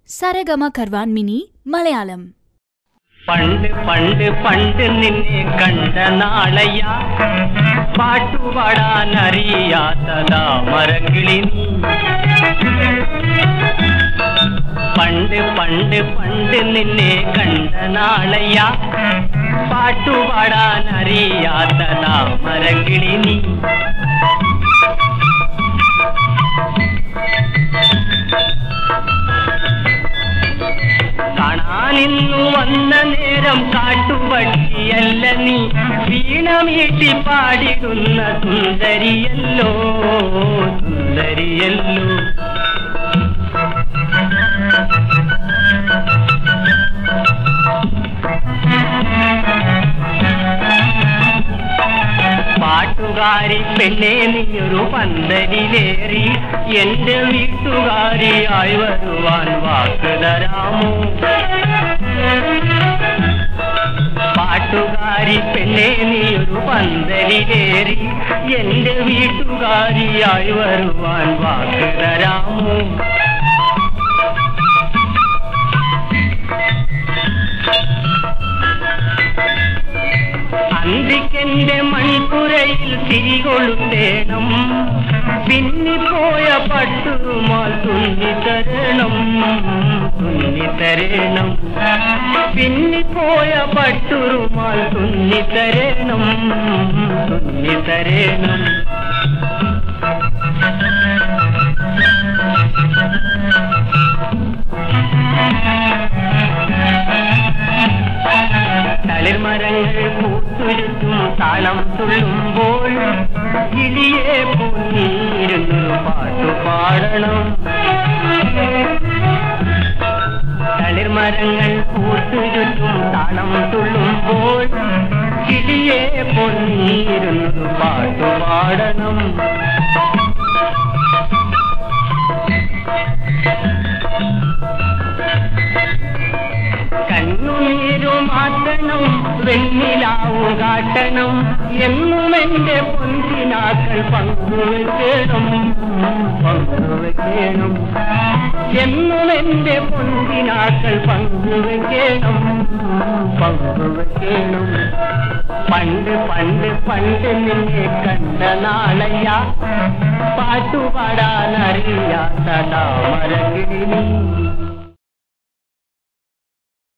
സരഗമ കർവാൻ mini Malayalam പണ്ട് പണ്ട് പണ്ട് നിന്നെ കണ്ട നാളയ്യ പാട്ടുപാടാൻ അറിയാത്തതാ മരക്കിളി നീ. പണ്ട് പണ്ട് പണ്ട് നിന്നെ കണ്ട നാളയ്യ പാട്ടുപാടാൻ അറിയാത്തതാ മരക്കിളി നീ കാണാനിന്നു വന്ന നേരം കാട്ടുപട്ടിയല്ല നീ വീണമീട്ടി പാടിടുന്ന സുന്ദരിയല്ലോ സുന്ദരിയല്ലോ പാട്ടുകാരി പെണ്ണെ നീയൊരു പന്തലിലേറി എന്റെ വീട്ടുകാരിയായി വരുവാൻ വാക്ക് തരാമോ പാട്ടുകാരി പെണ്ണെ നീയൊരു പന്തലിലേറി എന്റെ വീട്ടുകാരിയായി വരുവാൻ വാക്ക് തരാമോ അന്തിക്കെന്റെ മൺപുരയിൽ തിരികൊളുത്തേണം പിന്നിപ്പോയ പട്ടുമാൽ തുന്നിത്തരണം തുന്നിത്തരണം പിന്നിപ്പോയ പട്ടുറുമാൽ തുന്നിത്തരണം തുന്നിത്തരണം തളിർമരങ്ങൾ പൂത്തുരുത്തും താളം തുള്ളുമ്പോൾ കിളിയെ പൊന്നിരുന്നു പാട്ടു പാടണം തളിർമരങ്ങൾ പൂത്തുരുത്തും താളം തുള്ളുമ്പോൾ കിളിയെ പൊന്നിരുന്നു പാട്ടു പാടണം കണ്ണുനീരു മാറ്റണം വെണ്ണിലാവു കാട്ടണം എന്നും എന്റെ പൊന്തിനാക്കൾ പങ്കുവെക്കണം പങ്കുവെക്കണം എന്നും എന്റെ പൊന്തിനാക്കൾ പങ്കുവെക്കണം പങ്കുവെക്കണം പണ്ട് പണ്ട് പണ്ട് നിന്നെ കണ്ട നാളയ്യ പാട്ടുപാടാൻ അറിയാത്ത താമരകിളി നീ